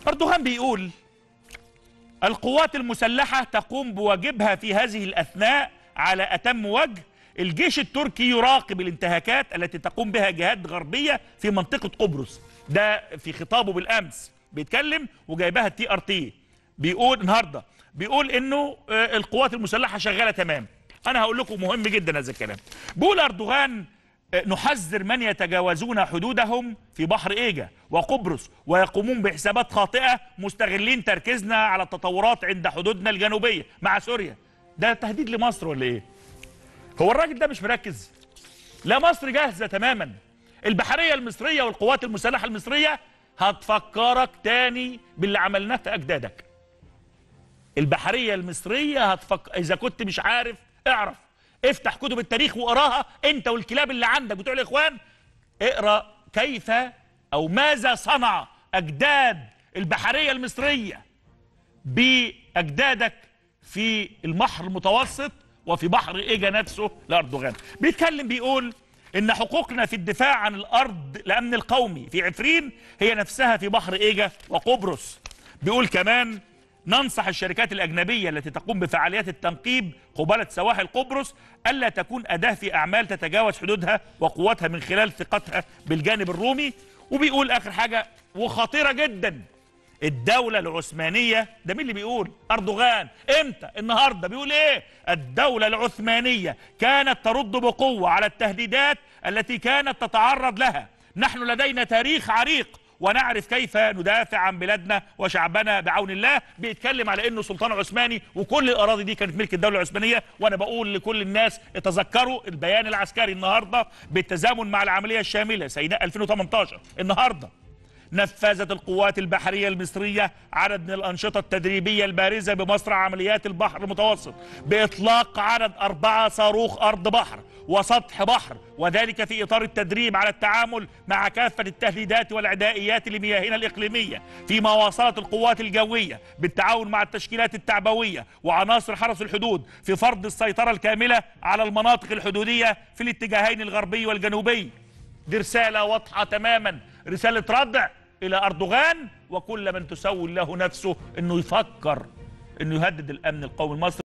أردوغان بيقول القوات المسلحة تقوم بواجبها في هذه الأثناء على أتم وجه الجيش التركي يراقب الانتهاكات التي تقوم بها جهات غربية في منطقة قبرص ده في خطابه بالأمس بيتكلم وجايبها التي ار تي بيقول النهارده بيقول انه آه، القوات المسلحه شغاله تمام انا هقول لكم مهم جدا هذا الكلام بيقول اردوغان آه، نحذر من يتجاوزون حدودهم في بحر ايجا وقبرص ويقومون بحسابات خاطئه مستغلين تركيزنا على التطورات عند حدودنا الجنوبيه مع سوريا ده تهديد لمصر ولا ايه هو الراجل ده مش مركز لا مصر جاهزه تماما البحريه المصريه والقوات المسلحه المصريه هتفكرك تاني باللي عملناه في اجدادك البحريه المصريه هتفكر اذا كنت مش عارف اعرف افتح كتب التاريخ واقراها انت والكلاب اللي عندك بتوع الاخوان اقرا كيف او ماذا صنع اجداد البحريه المصريه باجدادك في البحر المتوسط وفي بحر ايجا نفسه لاردوغان بيتكلم بيقول ان حقوقنا في الدفاع عن الارض الامن القومي في عفرين هي نفسها في بحر ايجا وقبرص بيقول كمان ننصح الشركات الأجنبية التي تقوم بفعاليات التنقيب قبالة سواحل قبرص ألا تكون أداة في أعمال تتجاوز حدودها وقوتها من خلال ثقتها بالجانب الرومي وبيقول آخر حاجة وخطيرة جدا الدولة العثمانية ده مين اللي بيقول أردوغان إمتى النهاردة بيقول إيه الدولة العثمانية كانت ترد بقوة على التهديدات التي كانت تتعرض لها نحن لدينا تاريخ عريق ونعرف كيف ندافع عن بلادنا وشعبنا بعون الله بيتكلم على انه سلطان عثماني وكل الاراضي دي كانت ملك الدوله العثمانيه وانا بقول لكل الناس تذكروا البيان العسكري النهارده بالتزامن مع العمليه الشامله سيناء 2018 النهارده نفذت القوات البحرية المصرية عدد من الأنشطة التدريبية البارزة بمصرع عمليات البحر المتوسط بإطلاق عدد أربعة صاروخ أرض بحر وسطح بحر وذلك في إطار التدريب على التعامل مع كافة التهديدات والعدائيات لمياهنا الإقليمية فيما واصلت القوات الجوية بالتعاون مع التشكيلات التعبوية وعناصر حرس الحدود في فرض السيطرة الكاملة على المناطق الحدودية في الاتجاهين الغربي والجنوبي دي رسالة واضحة تماما رسالة ردع إلى أردوغان وكل من تسول له نفسه أنه يفكر أنه يهدد الأمن القومي المصري